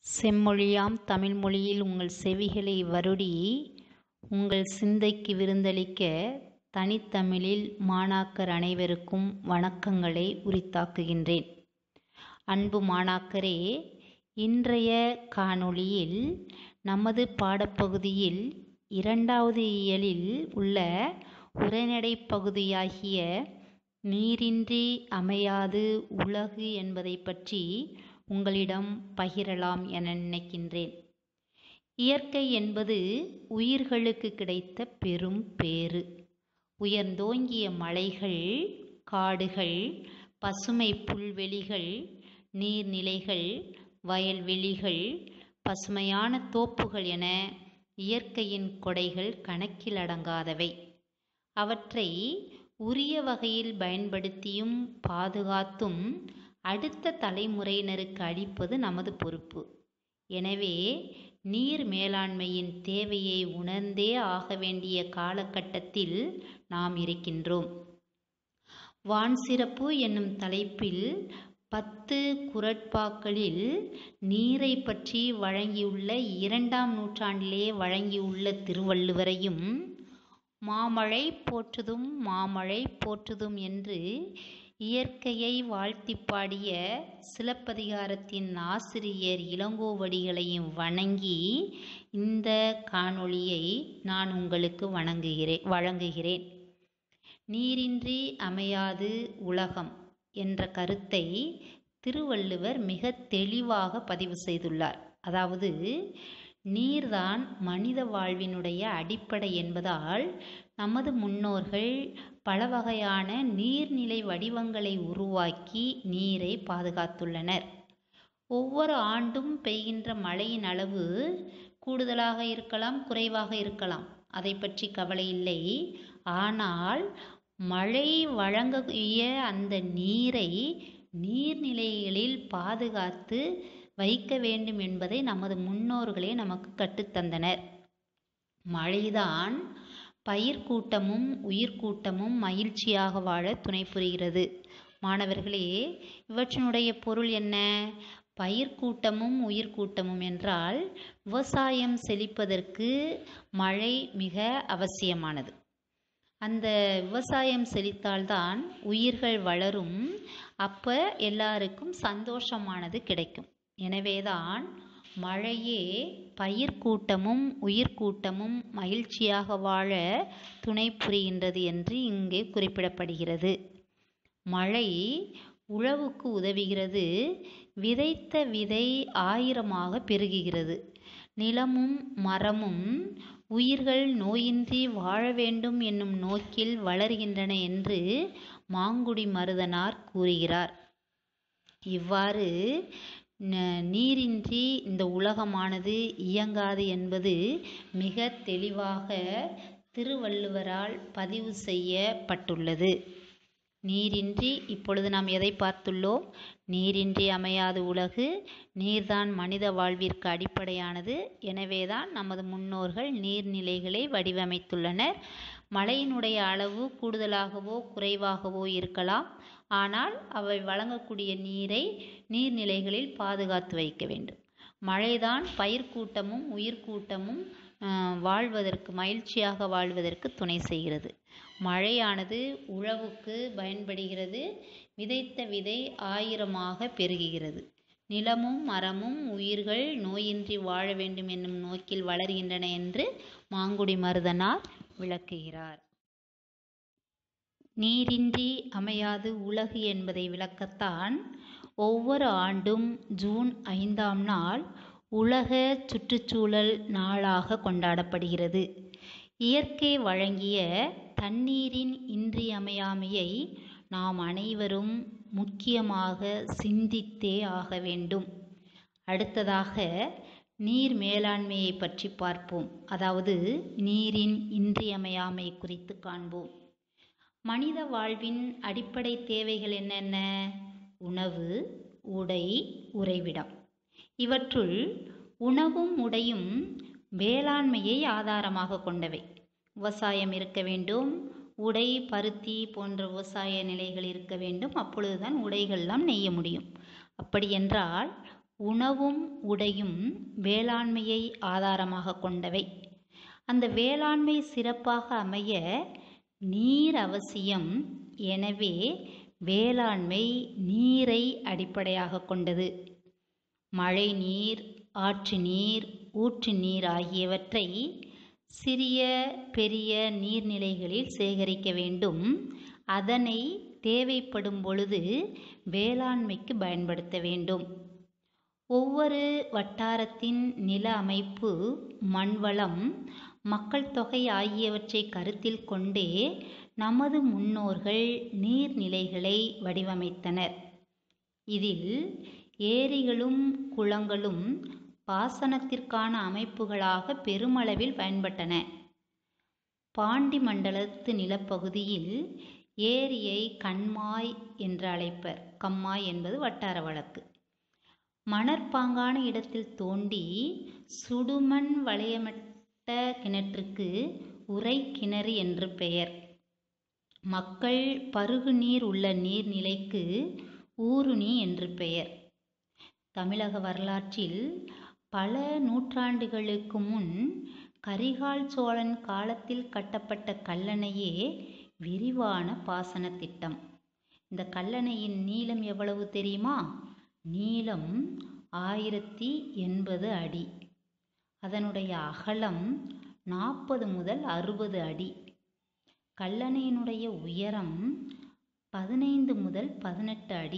செம்மொழியாம் தமிழ்மொழியில் உங்கள் செவிகளை வருடி உங்கள் சிந்தைக்கு விருந்தளிக்க தனித்தமிழில் மாணாக்கர் அனைவருக்கும் வணக்கங்களை உரித்தாக்குகின்றேன் அன்பு மாணாக்கரே இன்றைய காணொளியில் நமது பாடப்பகுதியில் இரண்டாவது இயலில் உள்ள உரைநடை பகுதியாகிய நீரின்றி அமையாது உலகு என்பதை பற்றி உங்களிடம் பகிரலாம் என நினைக்கின்றேன் இயற்கை என்பது உயிர்களுக்கு கிடைத்த பெரும் பேறு உயர்ந்தோங்கிய மலைகள் காடுகள் பசுமை புல்வெளிகள் நீர்நிலைகள் வயல்வெளிகள் பசுமையான தோப்புகள் என இயற்கையின் கொடைகள் கணக்கில் அடங்காதவை அவற்றை உரிய வகையில் பயன்படுத்தியும் பாதுகாத்தும் அடுத்த தலைமுறையினருக்கு அளிப்பது நமது பொறுப்பு எனவே நீர் மேலாண்மையின் தேவையை உணர்ந்தே ஆக வேண்டிய காலகட்டத்தில் நாம் இருக்கின்றோம் வான் சிறப்பு என்னும் தலைப்பில் பத்து குரட்பாக்களில் நீரை பற்றி வழங்கியுள்ள இரண்டாம் நூற்றாண்டிலே வழங்கியுள்ள திருவள்ளுவரையும் மாமழை போற்றுதும் மாமழை போற்றுதும் என்று இயற்கையை வாழ்த்தி பாடிய சிலப்பதிகாரத்தின் ஆசிரியர் இளங்கோவடிகளையும் வணங்கி இந்த காணொளியை நான் உங்களுக்கு வணங்குகிறேன் வழங்குகிறேன் நீரின்றி அமையாது உலகம் என்ற கருத்தை திருவள்ளுவர் மிக தெளிவாக பதிவு செய்துள்ளார் அதாவது நீர்தான் மனித வாழ்வினுடைய அடிப்படை என்பதால் நமது முன்னோர்கள் பல வகையான நீர்நிலை வடிவங்களை உருவாக்கி நீரை பாதுகாத்துள்ளனர் ஒவ்வொரு ஆண்டும் பெய்கின்ற மழையின் அளவு கூடுதலாக இருக்கலாம் குறைவாக இருக்கலாம் அதை பற்றி கவலை இல்லை ஆனால் மழை வழங்கிய அந்த நீரை நீர்நிலைகளில் பாதுகாத்து வைக்க வேண்டும் என்பதை நமது முன்னோர்களே நமக்கு கற்றுத்தந்தனர் மழைதான் பயிர்க்கூட்டமும் உயிர்க்கூட்டமும் மகிழ்ச்சியாக வாழ துணை புரிகிறது மாணவர்களே இவற்றினுடைய பொருள் என்ன பயிர்க்கூட்டமும் உயிர்க்கூட்டமும் என்றால் விவசாயம் செழிப்பதற்கு மழை மிக அவசியமானது அந்த விவசாயம் செழித்தால்தான் உயிர்கள் வளரும் அப்போ எல்லாருக்கும் சந்தோஷமானது கிடைக்கும் எனவேதான் மழையே பயிர்க்கூட்டமும் உயிர்க்கூட்டமும் மகிழ்ச்சியாக வாழ துணை புரிகின்றது என்று இங்கே குறிப்பிடப்படுகிறது மழை உழவுக்கு உதவுகிறது விதைத்த விதை ஆயிரமாக பெருகுகிறது நிலமும் மரமும் உயிர்கள் நோயின்றி வாழ வேண்டும் என்னும் நோக்கில் வளர்கின்றன என்று மாங்குடி மருதனார் கூறுகிறார் இவ்வாறு நீரின்றி இந்த உலகமானது இயங்காது என்பது மிக தெளிவாக திருவள்ளுவரால் பதிவு செய்யப்பட்டுள்ளது நீரின்றி இப்பொழுது நாம் எதை பார்த்துள்ளோம் நீரின்றி அமையாது உலகு நீர்தான் மனித வாழ்விற்கு அடிப்படையானது எனவேதான் நமது முன்னோர்கள் நீர்நிலைகளை வடிவமைத்துள்ளனர் மழையினுடைய அளவு கூடுதலாகவோ குறைவாகவோ இருக்கலாம் ஆனால் அவை வழங்கக்கூடிய நீரை நீர்நிலைகளில் பாதுகாத்து வைக்க வேண்டும் மழைதான் பயிர்க்கூட்டமும் உயிர்க்கூட்டமும் வாழ்வதற்கு மகிழ்ச்சியாக வாழ்வதற்கு துணை செய்கிறது மழையானது உழவுக்கு பயன்படுகிறது விதைத்த விதை ஆயிரமாக பெருகுகிறது நிலமும் மரமும் உயிர்கள் நோயின்றி வாழ வேண்டும் என்னும் நோக்கில் வளர்கின்றன என்று மாங்குடி மருதனார் விளக்குகிறார் நீரின்றி அமையாது உலகு என்பதை விளக்கத்தான் ஒவ்வொரு ஆண்டும் ஜூன் ஐந்தாம் நாள் உலக சுற்றுச்சூழல் நாளாக கொண்டாடப்படுகிறது இயற்கை வழங்கிய தண்ணீரின் இன்றியமையாமையை நாம் அனைவரும் முக்கியமாக சிந்தித்தே ஆக வேண்டும் அடுத்ததாக நீர் மேலாண்மையை பற்றி பார்ப்போம் அதாவது நீரின் இன்றியமையாமை குறித்து காண்போம் மனித வாழ்வின் அடிப்படை தேவைகள் என்னென்ன உணவு உடை உறைவிடம் இவற்றுள் உணவும் உடையும் வேளாண்மையை ஆதாரமாக கொண்டவை விவசாயம் இருக்க வேண்டும் உடை பருத்தி போன்ற விவசாய நிலைகள் இருக்க வேண்டும் அப்பொழுதுதான் உடைகள்லாம் நெய்ய முடியும் அப்படி என்றால் உணவும் உடையும் வேளாண்மையை ஆதாரமாக கொண்டவை அந்த வேளாண்மை சிறப்பாக அமைய நீர் அவசியம் எனவே வேளாண்மை நீரை அடிப்படையாக கொண்டது மழை நீர் ஆற்று நீர் ஊற்று நீர் ஆகியவற்றை சிறிய பெரிய நீர்நிலைகளில் சேகரிக்க வேண்டும் அதனை தேவைப்படும் பொழுது வேளாண்மைக்கு பயன்படுத்த வேண்டும் ஒவ்வொரு வட்டாரத்தின் நில அமைப்பு மண்வளம் மக்கள் தொகை ஆகியவற்றை கருத்தில் கொண்டே நமது முன்னோர்கள் நீர்நிலைகளை வடிவமைத்தனர் இதில் ஏரிகளும் குளங்களும் பாசனத்திற்கான அமைப்புகளாக பெருமளவில் பயன்பட்டன பாண்டி மண்டலத்து நிலப்பகுதியில் ஏரியை கண்மாய் என்று அழைப்பர் கம்மாய் என்பது வட்டார வழக்கு மணற்பாங்கான இடத்தில் தோண்டி சுடுமண் வளையமிட்ட கிணற்றுக்கு உரை கிணறு என்று பெயர் மக்கள் பருகு நீர் உள்ள நீர்நிலைக்கு ஊருணி என்று பெயர் தமிழக வரலாற்றில் பல நூற்றாண்டுகளுக்கு முன் கரிகால் சோழன் காலத்தில் கட்டப்பட்ட கல்லணையே விரிவான பாசன திட்டம் இந்த கல்லணையின் நீளம் எவ்வளவு தெரியுமா நீளம் ஆயிரத்தி எண்பது அடி அதனுடைய அகலம் நாற்பது முதல் அறுபது அடி கல்லணையினுடைய உயரம் பதினைந்து முதல் பதினெட்டு அடி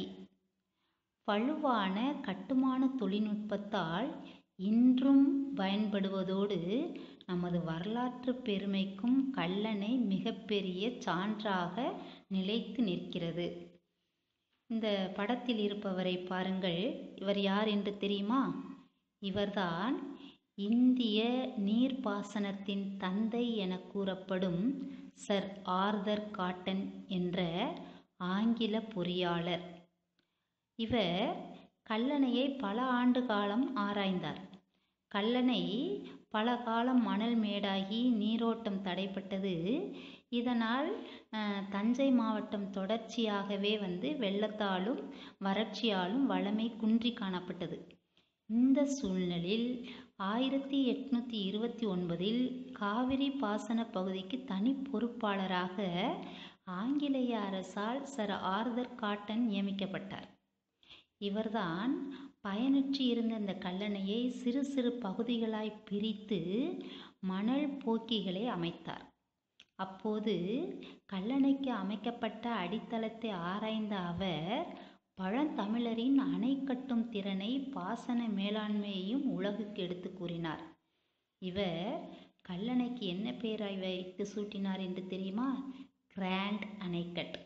வலுவான கட்டுமான தொழில்நுட்பத்தால் இன்றும் பயன்படுவதோடு நமது வரலாற்று பெருமைக்கும் கல்லணை மிகப்பெரிய சான்றாக நிலைத்து நிற்கிறது இந்த படத்தில் இருப்பவரை பாருங்கள் இவர் யார் என்று தெரியுமா இவர்தான் இந்திய நீர்ப்பாசனத்தின் தந்தை என கூறப்படும் சர் ஆர்தர் காட்டன் என்ற ஆங்கில பொறியாளர் இவர் கல்லணையை பல ஆண்டு காலம் ஆராய்ந்தார் கல்லணை பல காலம் மணல் மேடாகி நீரோட்டம் தடைப்பட்டது இதனால் தஞ்சை மாவட்டம் தொடர்ச்சியாகவே வந்து வெள்ளத்தாலும் வறட்சியாலும் வளமை குன்றி காணப்பட்டது இந்த சூழ்நிலையில் ஆயிரத்தி எட்நூற்றி இருபத்தி ஒன்பதில் காவிரி பாசன பகுதிக்கு தனி பொறுப்பாளராக ஆங்கிலேய அரசால் சர் ஆர்தர் காட்டன் நியமிக்கப்பட்டார் இவர்தான் பயனற்று இருந்த இந்த கல்லணையை சிறு சிறு பகுதிகளாய் பிரித்து மணல் போக்கிகளை அமைத்தார் அப்போது கல்லணைக்கு அமைக்கப்பட்ட அடித்தளத்தை ஆராய்ந்த அவர் பழந்தமிழரின் அணை கட்டும் திறனை பாசன மேலாண்மையையும் உலகுக்கு எடுத்து கூறினார் இவர் கல்லணைக்கு என்ன பெயராய் வைத்து சூட்டினார் என்று தெரியுமா கிராண்ட் அணைக்கட்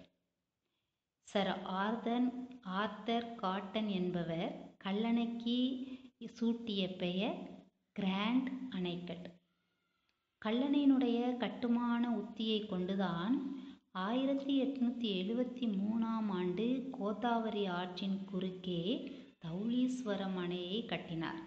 சர் ஆர்தன் ஆர்தர் காட்டன் என்பவர் கல்லணைக்கு சூட்டிய பெயர் கிராண்ட் அணைக்கட் கல்லணையினுடைய கட்டுமான உத்தியை கொண்டுதான் ஆயிரத்தி எட்நூற்றி எழுபத்தி மூணாம் ஆண்டு கோதாவரி ஆற்றின் குறுக்கே தௌலீஸ்வரம் அணையை கட்டினார்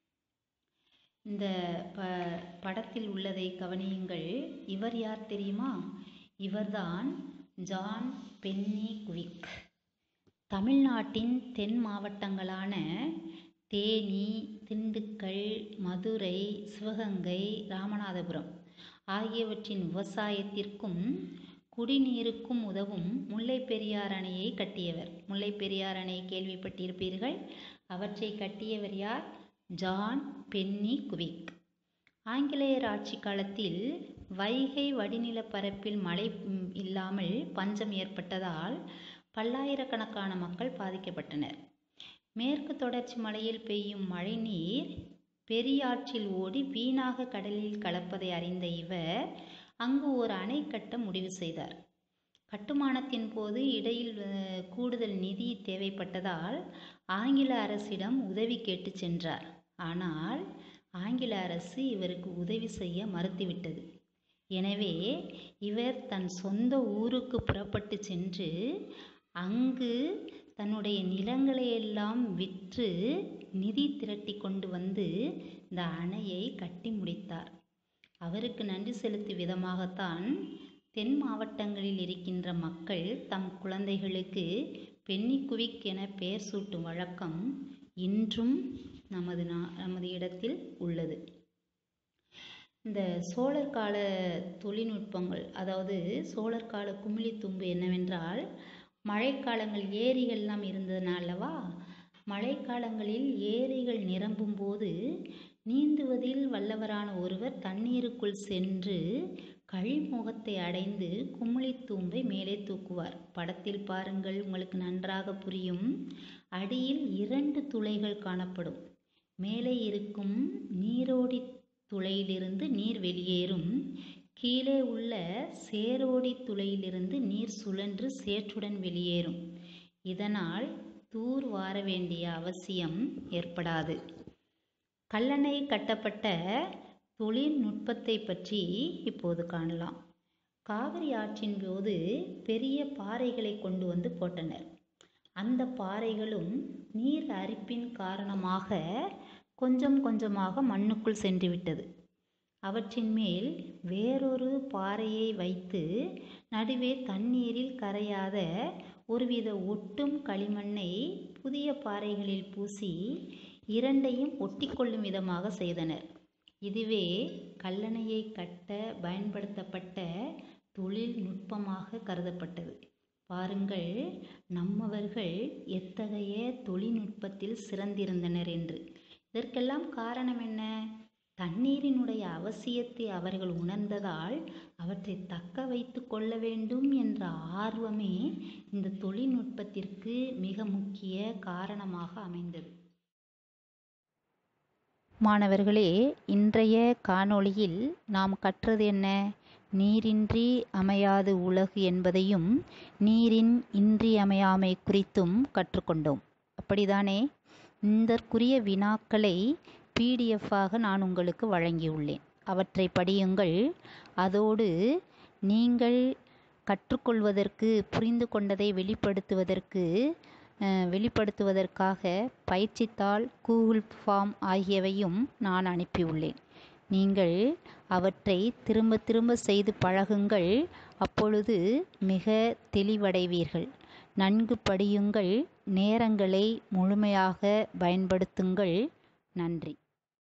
இந்த ப படத்தில் உள்ளதை கவனியுங்கள் இவர் யார் தெரியுமா இவர்தான் ஜான் பென்னி குவிக் தமிழ்நாட்டின் தென் மாவட்டங்களான தேனி திண்டுக்கல் மதுரை சிவகங்கை ராமநாதபுரம் ஆகியவற்றின் விவசாயத்திற்கும் குடிநீருக்கும் உதவும் முல்லை பெரியார் அணையை கட்டியவர் முல்லை பெரியார் அணையை கேள்விப்பட்டிருப்பீர்கள் அவற்றை கட்டியவர் யார் ஜான் பென்னி குவிக் ஆங்கிலேயர் ஆட்சி காலத்தில் வைகை வடிநில பரப்பில் மழை இல்லாமல் பஞ்சம் ஏற்பட்டதால் பல்லாயிரக்கணக்கான மக்கள் பாதிக்கப்பட்டனர் மேற்கு தொடர்ச்சி மலையில் பெய்யும் மழைநீர் பெரியாற்றில் ஓடி வீணாக கடலில் கலப்பதை அறிந்த இவர் அங்கு ஒரு அணை கட்ட முடிவு செய்தார் கட்டுமானத்தின் போது இடையில் கூடுதல் நிதி தேவைப்பட்டதால் ஆங்கில அரசிடம் உதவி கேட்டு சென்றார் ஆனால் ஆங்கில அரசு இவருக்கு உதவி செய்ய மறுத்துவிட்டது எனவே இவர் தன் சொந்த ஊருக்கு புறப்பட்டு சென்று அங்கு தன்னுடைய நிலங்களை எல்லாம் விற்று நிதி திரட்டி கொண்டு வந்து இந்த அணையை கட்டி முடித்தார் அவருக்கு நன்றி செலுத்தும் விதமாகத்தான் தென் மாவட்டங்களில் இருக்கின்ற மக்கள் தம் குழந்தைகளுக்கு பென்னி குவிக் என பெயர் சூட்டும் வழக்கம் இன்றும் நமது நா நமது இடத்தில் உள்ளது இந்த சோழர் கால தொழில்நுட்பங்கள் அதாவது சோழர் கால குமிழி தும்பு என்னவென்றால் மழைக்காலங்கள் ஏரிகள்லாம் இருந்ததுனாலவா மழைக்காலங்களில் ஏரிகள் நிரம்பும் போது நீந்துவதில் வல்லவரான ஒருவர் தண்ணீருக்குள் சென்று கழிமுகத்தை அடைந்து குமிழித்தூம்பை மேலே தூக்குவார் படத்தில் பாருங்கள் உங்களுக்கு நன்றாக புரியும் அடியில் இரண்டு துளைகள் காணப்படும் மேலே இருக்கும் நீரோடி துளையிலிருந்து நீர் வெளியேறும் கீழே உள்ள சேரோடி துளையிலிருந்து நீர் சுழன்று சேற்றுடன் வெளியேறும் இதனால் தூர் வார வேண்டிய அவசியம் ஏற்படாது கல்லணை கட்டப்பட்ட தொழில்நுட்பத்தை பற்றி இப்போது காணலாம் காவிரி ஆற்றின் போது பெரிய பாறைகளை கொண்டு வந்து போட்டனர் அந்த பாறைகளும் நீர் அரிப்பின் காரணமாக கொஞ்சம் கொஞ்சமாக மண்ணுக்குள் சென்று விட்டது அவற்றின் மேல் வேறொரு பாறையை வைத்து நடுவே தண்ணீரில் கரையாத ஒருவித ஒட்டும் களிமண்ணை புதிய பாறைகளில் பூசி இரண்டையும் ஒட்டிக்கொள்ளும் விதமாக செய்தனர் இதுவே கல்லணையை கட்ட பயன்படுத்தப்பட்ட தொழில்நுட்பமாக கருதப்பட்டது பாருங்கள் நம்மவர்கள் எத்தகைய தொழில்நுட்பத்தில் சிறந்திருந்தனர் என்று இதற்கெல்லாம் காரணம் என்ன தண்ணீரினுடைய அவசியத்தை அவர்கள் உணர்ந்ததால் அவற்றை தக்க வைத்து கொள்ள வேண்டும் என்ற ஆர்வமே இந்த தொழில்நுட்பத்திற்கு மிக முக்கிய காரணமாக அமைந்தது மாணவர்களே இன்றைய காணொளியில் நாம் கற்றது என்ன நீரின்றி அமையாது உலகு என்பதையும் நீரின் இன்றியமையாமை குறித்தும் கற்றுக்கொண்டோம் அப்படிதானே இதற்குரிய வினாக்களை பிடிஎஃப்பாக நான் உங்களுக்கு வழங்கியுள்ளேன் அவற்றை படியுங்கள் அதோடு நீங்கள் கற்றுக்கொள்வதற்கு புரிந்து கொண்டதை வெளிப்படுத்துவதற்கு வெளிப்படுத்துவதற்காக பயிற்சித்தாள் கூகுள் ஃபார்ம் ஆகியவையும் நான் அனுப்பியுள்ளேன் நீங்கள் அவற்றை திரும்ப திரும்ப செய்து பழகுங்கள் அப்பொழுது மிக தெளிவடைவீர்கள் நன்கு படியுங்கள் நேரங்களை முழுமையாக பயன்படுத்துங்கள் நன்றி